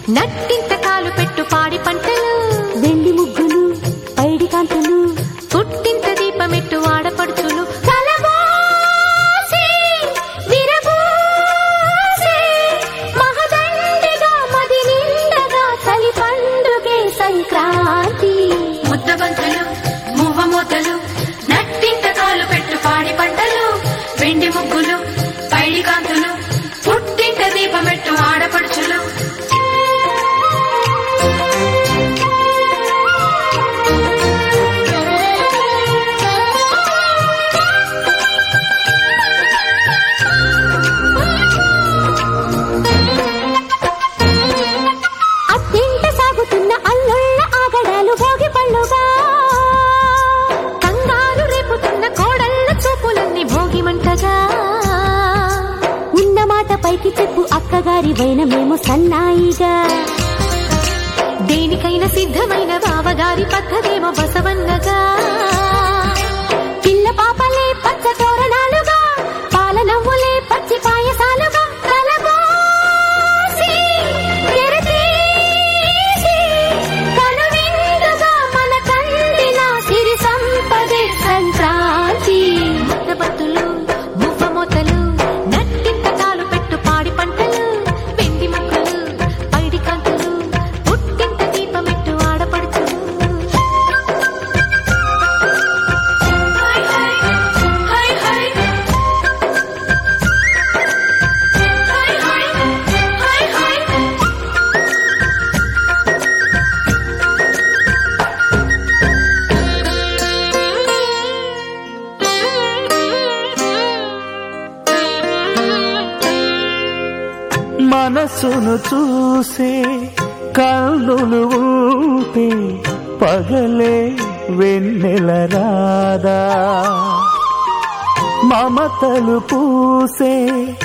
నట్టింత కాలు పెట్టు పాడి పంటలు వెండి ముగ్గులు పైడి కాంతులు పుట్టింత దీపమెట్టు ఆడపడుచులు కలబోసి, విరబోసి, మహదండిగా మది నిండగా చలి పండుగే సంక్రాంతి ముద్దబంతులు మువ్వమూతలు నట్టింత కాలు పెట్టు పాడి పంటలు వెండి ముగ్గులు పైడి కాంతులు పుట్టింత దీపమెట్టు ఆడపడుచులు అత్తింట సాగుతున్న అల్లుళ్ళ ఆగడాలు భోగి పళ్ళుగా కంగారు రేపుతున్న కోడళ్ళ చూపులన్నీ భోగిమంటగా ఉన్న మాట పైకి చెప్పు అక్కగారి వైన మేము సన్నాయిగా దేనికైనా సిద్ధమైన బావగారి పద్ధతేమో బసవన్నగా పిల్ల పాపలే పచ్చ తోరణాలుగా పాల నవ్వులే పచ్చి పాయసాలుగా కలబోసి, తెరతీసి, కనువిందుగా మన కందిన సిరి సంపదే సంక్రాంతి ముద్దబత్తులు మువ్వమూతలు నట్టింత కాలు పెట్టు పాడి పంటలు వెండి ముక్కలు పైడి కంతులు పుట్టింత దీపమెట్టు ఆడపడుచులు హై హై హై హై హై హై హై హై మనసును చూసే కళ్ళులు ఊపే పగలే వెన్నెల రాదా మమతలు పూసే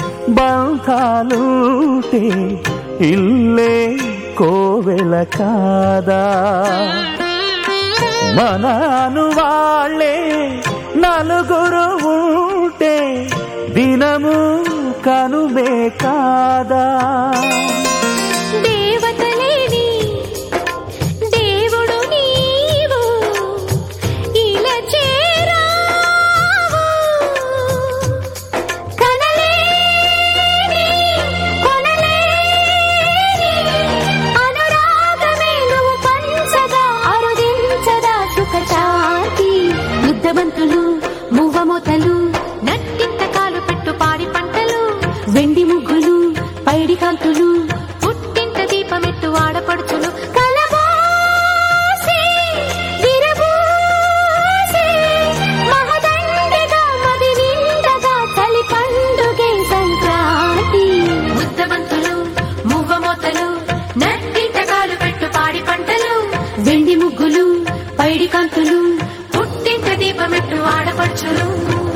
బంధాలుంటే ఇల్లే కోవెల కాదా మనాను వాళ్ళే నలుగురు ఉంటే దినము కనుమే కాదా దేవతలేని దేవుడు నీవు ఇలా చేరావు కనలేని కొనలేని అనురాగమే నువ్వు పంచగా అరుదించగా సుఖ శాంతి ముద్దబంతులు మువ్వమోతలు నట్టింత కాలు పెట్టు పాడి పంటలు వెండి ముగ్గులు పైడి కాంతులు పుట్టింత దీపమెట్టు ఆడపడుచులు కలబోసి, విరబోసి, మహదండిగా మది నిండగా చలి పండుగే సంక్రాంతి ముద్దబంతులు మువ్వమూతలు నట్టింత కాలు పెట్టు పాడి పంటలు వెండి ముగ్గులు పైడి కాంతులు పుట్టింత దీపమెట్టు ఆడపడుచులు